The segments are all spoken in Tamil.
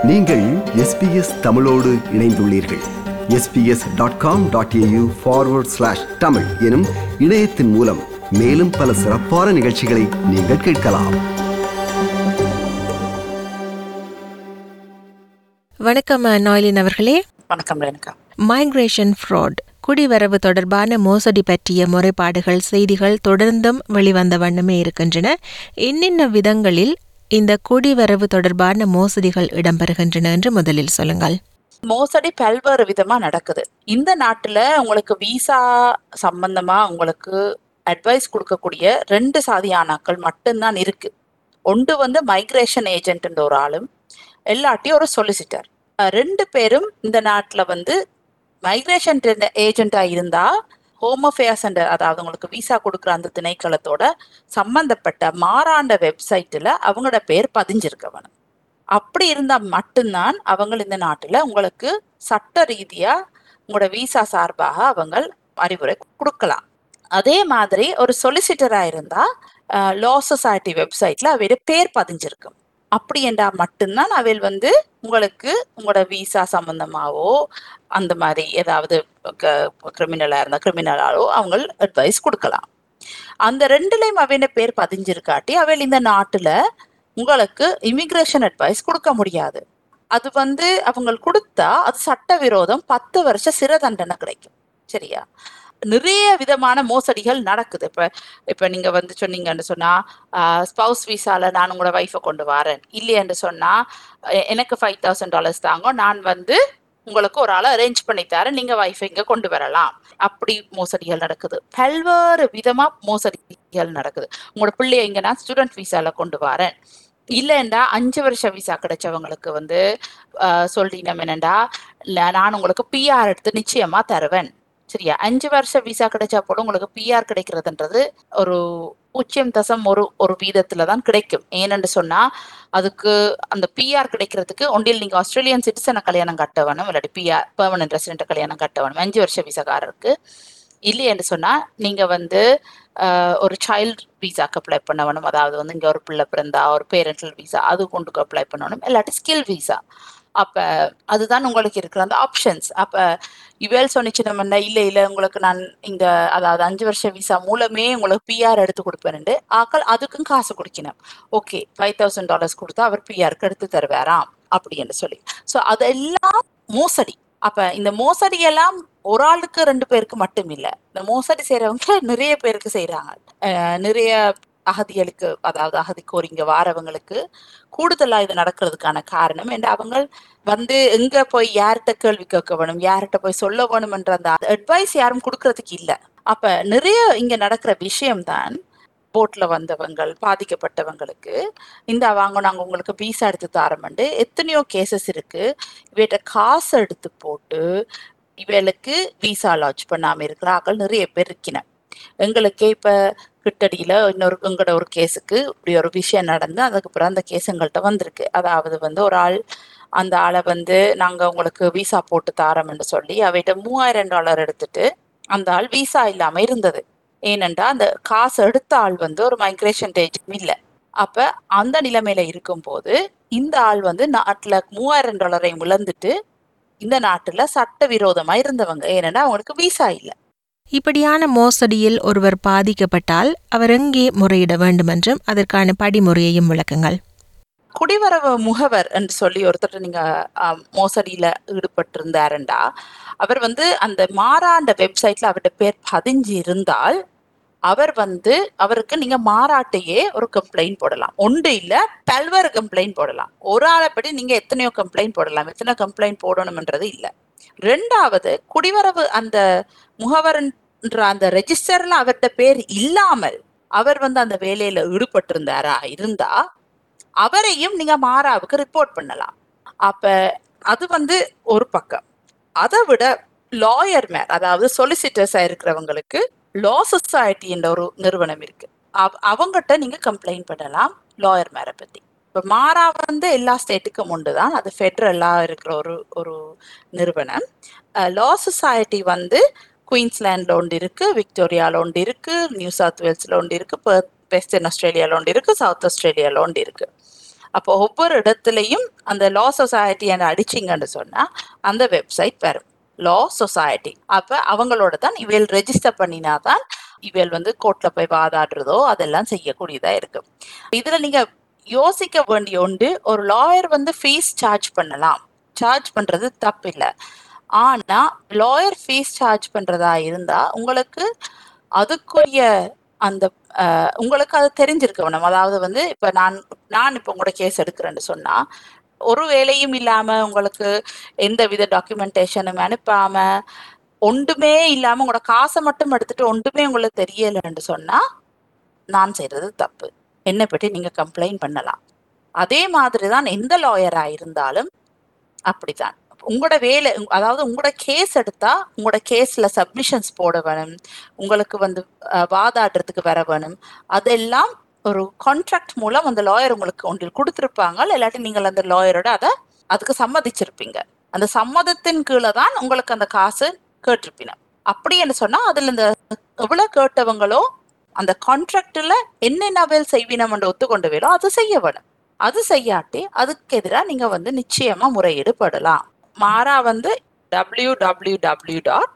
நீங்கள் எஸ்பிஎஸ் தமிழோடு இணைந்துள்ளீர்கள் SBS dot com dot AU forward slash Tamil எனும் இணையத்தின் மூலம் மேலும் பல சிறப்பான நிகழ்ச்சிகளை நீங்கள் கேட்கலாம் வணக்கம் நாய்லின் அவர்களே வணக்கம் ரேணுகா மைக்ரேஷன் ஃப்ராட் குடிவரவு தொடர்பான மோசடி பற்றிய முறைப்பாடுகள் செய்திகள் தொடர்ந்தும் வெளிவந்த வண்ணமே இருக்கின்றன என்னென்ன விதங்களில் இந்த குடிவரவு தொடர்பான மோசடிகள் இடம்பெறுகின்றன என்று முதலில் சொல்லுங்கள் மோசடி பல்வேறு விதமா நடக்குது இந்த நாட்டுல உங்களுக்கு விசா சம்பந்தமா உங்களுக்கு அட்வைஸ் கொடுக்கக்கூடிய ரெண்டு சாதியானாக்கள் மட்டும்தான் இருக்கு ஒன்று வந்து மைக்ரேஷன் ஏஜென்ட்ன்ற ஒரு ஆளும் எல்லாட்டியும் ஒரு சொலிசிட்டர் ரெண்டு பேரும் இந்த நாட்டுல வந்து மைக்ரேஷன் ஏஜென்ட்டா இருந்தா ஹோம் அஃபேர்ஸ் அதாவது உங்களுக்கு விசா கொடுக்குற அந்த திணைக்களத்தோட சம்பந்தப்பட்ட மாறாண்ட வெப்சைட்ல அவங்களோட பேர் பதிஞ்சிருக்க வேணும் அப்படி இருந்தா மட்டும்தான் அவங்க இந்த நாட்டுல உங்களுக்கு சட்ட ரீதியா உங்களோட விசா சார்பாக அவங்க அறிவுரை கொடுக்கலாம் அதே மாதிரி ஒரு சொலிசிட்டரா இருந்தா லா சொசைட்டி வெப்சைட்ல அவையோட பேர் பதிஞ்சிருக்கும் அப்படி என்றா மட்டும்தான் அவையில் வந்து உங்களுக்கு உங்களோட விசா சம்பந்தமாவோ அந்த மாதிரி ஏதாவது கிரிமினலா இருந்தா கிரிமினலாவோ அவங்க அட்வைஸ் கொடுக்கலாம் அந்த ரெண்டுலயும் அவையின பேர் பதிஞ்சிருக்காட்டி அவையில் இந்த நாட்டுல உங்களுக்கு இமிகிரேஷன் அட்வைஸ் கொடுக்க முடியாது அது வந்து அவங்க கொடுத்தா அது சட்டவிரோதம் பத்து வருஷ சிறை தண்டனை கிடைக்கும் சரியா நிறைய விதமான மோசடிகள் நடக்குது இப்ப இப்ப நீங்க வந்து சொன்னீங்கன்னு சொன்னா ஸ்பவுஸ் விசால நான் உங்களோட ஒய்ஃபை கொண்டு வரேன் இல்லையென்று சொன்னா எ- எனக்கு ஃபைவ் தௌசண்ட் டாலர்ஸ் தாங்க நான் வந்து உங்களுக்கு ஒரு ஆளை அரேஞ்ச் பண்ணி தரேன் நீங்க வைஃபை இங்க கொண்டு வரலாம் அப்படி மோசடிகள் நடக்குது பல்வேறு விதமா மோசடிகள் நடக்குது உங்களோட பிள்ளைய இங்க நான் ஸ்டூடெண்ட் விசால கொண்டு வரேன் இல்லைண்டா அஞ்சு வருஷ விசா கிடைச்சவங்களுக்கு வந்து ஆஹ் சொல்றீங்க என்னண்டா இல்ல நான் உங்களுக்கு பிஆர் எடுத்து நிச்சயமா தருவேன் சரியா அஞ்சு வருஷ விசா கிடைச்சா போல உங்களுக்கு பிஆர் கிடைக்கிறதுன்றது ஒரு பூஜ்ஜியம் தசம் ஒரு ஒரு வீதத்துல தான் கிடைக்கும் ஏனென்று சொன்னா அதுக்கு அந்த பிஆர் கிடைக்கிறதுக்கு ஒன்றில் நீங்க ஆஸ்திரேலியன் சிட்டிசனை கல்யாணம் கட்ட வேணும் இல்லாட்டி பிஆர் பெர்மனன்ட் ரெசிடென்ட் கல்யாணம் கட்ட வேணும் அஞ்சு வருஷ விசாக்காரருக்கு இல்லையென்று சொன்னா நீங்க வந்து ஆஹ், ஒரு சைல்ட் விசாக்கு அப்ளை பண்ண வேணும் அதாவது வந்து இங்க ஒரு பிள்ளை பிறந்தா ஒரு பேரண்டல் விசா அது கொண்டு அப்ளை பண்ணணும் இல்லாட்டி ஸ்கில் விசா அப்ப அதுதான் உங்களுக்கு இருக்கிற அந்த ஆப்ஷன்ஸ் அப்ப இவேல் சொன்னிச்சுனோம்னா இல்ல இல்ல உங்களுக்கு நான் இந்த அதாவது அஞ்சு வருஷ விசா மூலமே உங்களுக்கு பிஆர் எடுத்து கொடுப்பேன் ஆக்கள் அதுக்கும் காசு கொடுக்கணும் ஓகே ஃபைவ் தௌசண்ட் டாலர்ஸ் கொடுத்தா அவர் பிஆருக்கு எடுத்து தருவாராம் அப்படின்னு சொல்லி ஸோ அதெல்லாம் மோசடி அப்ப இந்த மோசடி எல்லாம் ஒரு ஆளுக்கு ரெண்டு பேருக்கு மட்டும் இல்ல இந்த மோசடி செய்யறவங்க நிறைய பேருக்கு செய்யறாங்க அஹ் நிறைய அகதிகளுக்கு அதாவது அகதி கோரிங்க வாரவங்களுக்கு கூடுதலா இது நடக்கிறதுக்கான காரணம் என்ன அவங்க வந்து எங்க போய் யார்கிட்ட கேள்வி கேட்க வேணும் யார்கிட்ட போய் சொல்ல வேணும்ன்ற அந்த அட்வைஸ் யாரும் கொடுக்கறதுக்கு இல்ல அப்ப நிறைய இங்க நடக்கிற விஷயம்தான் போட்ல வந்தவங்கள் பாதிக்கப்பட்டவங்களுக்கு இந்த வாங்க நாங்க உங்களுக்கு விசா எடுத்து தாரமண்டு எத்தனையோ கேசஸ் இருக்கு இவைகிட்ட காசு எடுத்து போட்டு இவளுக்கு விசா லான்ச் பண்ணாம இருக்கிற ஆக்கள் நிறைய பேர் இருக்கின எங்களுக்கே இப்ப கிட்டடியில இன்னொரு எங்களோட ஒரு கேஸுக்கு இப்படி ஒரு விஷயம் நடந்து அதுக்கப்புறம் அந்த கேஸ் எங்கள்கிட்ட வந்திருக்கு அதாவது வந்து ஒரு ஆள் அந்த ஆளை வந்து நாங்க உங்களுக்கு விசா போட்டு தாரோம்னு சொல்லி அவைகிட்ட மூவாயிரம் டாலர் எடுத்துட்டு அந்த ஆள் விசா இல்லாம இருந்தது ஏனென்றா அந்த காசு எடுத்த ஆள் வந்து ஒரு மைக்ரேஷன் ஏஜென்ட் இல்ல அப்ப அந்த நிலைமையில இருக்கும்போது இந்த ஆள் வந்து நாட்டுல மூவாயிரம் டாலரை இழந்துட்டு இந்த நாட்டுல சட்டவிரோதமா இருந்தவங்க ஏனென்னா அவங்களுக்கு விசா இல்ல இப்படியான மோசடியில் ஒருவர் பாதிக்கப்பட்டால் அவர் எங்கே முறையிட வேண்டும் என்றும் அதற்கான படிமுறையையும் விளக்குங்கள் குடிவரவு முகவர் என்று சொல்லி ஒருத்தர் நீங்க ஆம், மோசடியில ஈடுபட்டிருந்தாருண்டா அவர் வந்து அந்த மாறாண்ட வெப்சைட்ல அவருடைய பேர் பதிஞ்சு இருந்தால் அவர் வந்து அவருக்கு நீங்க மாறாட்டையே ஒரு கம்ப்ளைண்ட் போடலாம் ஒன்று இல்ல பல்வேறு கம்ப்ளைண்ட் போடலாம் ஒரு ஆளை படி நீங்க எத்தனையோ கம்ப்ளைண்ட் போடலாம் எத்தனை கம்ப்ளைண்ட் போடணும்ன்றது இல்ல ரெண்டாவது குடிவரவு அந்த முகவர்ன்ற அந்த ரெஜிஸ்டர்ல அவர்கிட்ட பேர் இல்லாமல் அவர் வந்து அந்த வேலையில ஈடுபட்டிருந்தாரா இருந்தா அவரையும் நீங்க மாறாவுக்கு ரிப்போர்ட் பண்ணலாம் அப்ப அது வந்து ஒரு பக்கம் அதை விட லாயர் மேர் அதாவது சொலிசிட்டர்ஸா இருக்கிறவங்களுக்கு லா சொசைட்டி என்ற ஒரு நிறுவனம் இருக்கு அவ- அவங்ககிட்ட நீங்க கம்ப்ளைண்ட் பண்ணலாம் லாயர் மேரை பத்தி இப்ப மாறா வந்து எல்லா ஸ்டேட்டுக்கும் உண்டு தான் அது ஃபெடரலா இருக்கிற ஒரு ஒரு நிறுவனம் லா சொசைட்டி வந்து குயின்ஸ்லாண்ட்ல ஒன்று இருக்கு விக்டோரியால ஒன்று இருக்கு நியூ சவுத் வேல்ஸ்ல ஒன்று இருக்கு பெர்த் வெஸ்டர்ன் ஆஸ்திரேலியால ஒன்று இருக்கு சவுத் ஆஸ்திரேலியால ஒன்று இருக்கு அப்போ ஒவ்வொரு இடத்துலையும் அந்த லா சொசைட்டி அடிச்சிங்கன்னு சொன்னா அந்த வெப்சைட் வரும் லா சொசைட்டி அப்ப அவங்களோட தான் இவள் ரெஜிஸ்டர் பண்ணினாதான் இவள் வந்து கோர்ட்ல போய் வாதாடுறதோ அதெல்லாம் செய்யக்கூடியதா இருக்கு இதுல நீங்க யோசிக்க வேண்டிய ஒன்று ஒரு லாயர் வந்து ஃபீஸ் சார்ஜ் பண்ணலாம் சார்ஜ் பண்றது தப்பு இல்லை ஆனா லாயர் ஃபீஸ் சார்ஜ் பண்றதா இருந்தா உங்களுக்கு அதுக்குரிய அந்த அஹ், உங்களுக்கு அது தெரிஞ்சிருக்கணும் அதாவது வந்து இப்ப நான் நான் இப்ப உங்களோட கேஸ் எடுக்கிறேன்னு சொன்னா ஒரு வேலையும் இல்லாம உங்களுக்கு எந்த வித டாக்குமெண்டேஷனும் அனுப்பாம ஒன்றுமே இல்லாம உங்களோட காசை மட்டும் எடுத்துட்டு ஒன்றுமே உங்களுக்கு தெரியலைன்னு சொன்னா நான் செய்யறது தப்பு என்னை பற்றி நீங்க கம்ப்ளைண்ட் பண்ணலாம் அதே மாதிரி தான் எந்த லாயரா இருந்தாலும் அப்படித்தான் உங்களோட வேலை உங்க- அதாவது உங்களோட கேஸ் எடுத்தா உங்களோட கேஸ்ல சப்மிஷன்ஸ் போட வேணும் உங்களுக்கு வந்து அஹ், வாதாடுறதுக்கு வர வேணும் அதெல்லாம் ஒரு கான்ட்ராக்ட் மூலம் அந்த லாயர் உங்களுக்கு ஒன்றில் கொடுத்துருப்பாங்க இல்லாட்டி நீங்கள் அந்த லாயரோட அதை அதுக்கு சம்மதிச்சிருப்பீங்க அந்த சம்மதத்தின் கீழே தான் உங்களுக்கு அந்த காசு கேட்டிருப்பீங்க அப்படி என்று சொன்னா அதுல இந்த எவ்வளவு கேட்டவங்களோ அந்த கான்ட்ராக்ட்ல என்னென்ன வேல் செய்வினம்ன்ற ஒத்துக்கொண்டவேலோ அது செய்ய வேணும் அது செய்யாட்டி அதுக்கு எதிராக நீங்க வந்து நிச்சயமா முறையீடு படலாம் மாறா வந்து W W W dot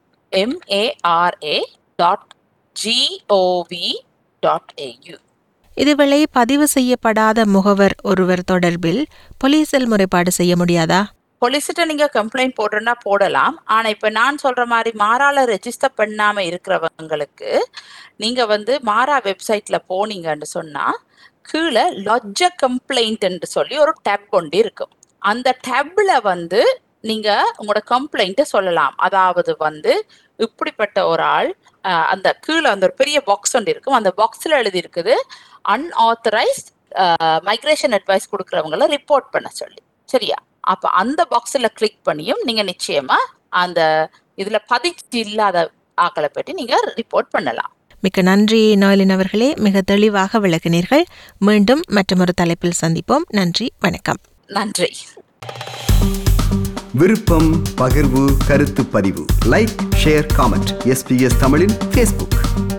MARA dot gov dot AU இதுவேளை பதிவு செய்யப்படாத முகவர் ஒருவர் தொடர்பில் போலீசில் முறைப்பாடு செய்ய முடியாதா போலீஸ்கிட்ட நீங்க கம்ப்ளைண்ட் போடுறேன்னா போடலாம் ஆனா இப்ப நான் சொல்ற மாதிரி மாறால ரெஜிஸ்டர் பண்ணாம இருக்கிறவங்களுக்கு நீங்க வந்து மாறா வெப்சைட்ல போனீங்கன்னு சொன்னா கீழே லொஜ்ஜ கம்ப்ளைண்ட் சொல்லி ஒரு டேப் கொண்டு இருக்கும் அந்த டேப்ல வந்து நீங்க உங்களோட கம்ப்ளைண்ட்டை சொல்லலாம் அதாவது வந்து இப்படிப்பட்ட ஒரு ஆள் அஹ், அந்த கீழே அந்த ஒரு பெரிய பாக்ஸ் ஒன்று இருக்கும் அந்த பாக்ஸ்ல எழுதி இருக்குது அன்ஆத்தரைஸ்ட் மைக்ரேஷன் அட்வைஸ் கொடுக்குறவங்கள ரிப்போர்ட் பண்ண சொல்லி சரியா அப்ப அந்த பாக்ஸ்ல கிளிக் பண்ணியும் நீங்க நிச்சயமா அந்த இதுல பதிச்சு இல்லாத ஆக்களை பற்றி நீங்க ரிப்போர்ட் பண்ணலாம் மிக்க நன்றி நோயலின் அவர்களே மிக தெளிவாக விளக்கினீர்கள் மீண்டும் மற்றொரு தலைப்பில் சந்திப்போம் நன்றி வணக்கம் நன்றி விருப்பம் பகிர்வு கருத்து பதிவு லைக் ஷேர் காமெண்ட் எஸ்பிஎஸ் தமிழின் ஃபேஸ்புக்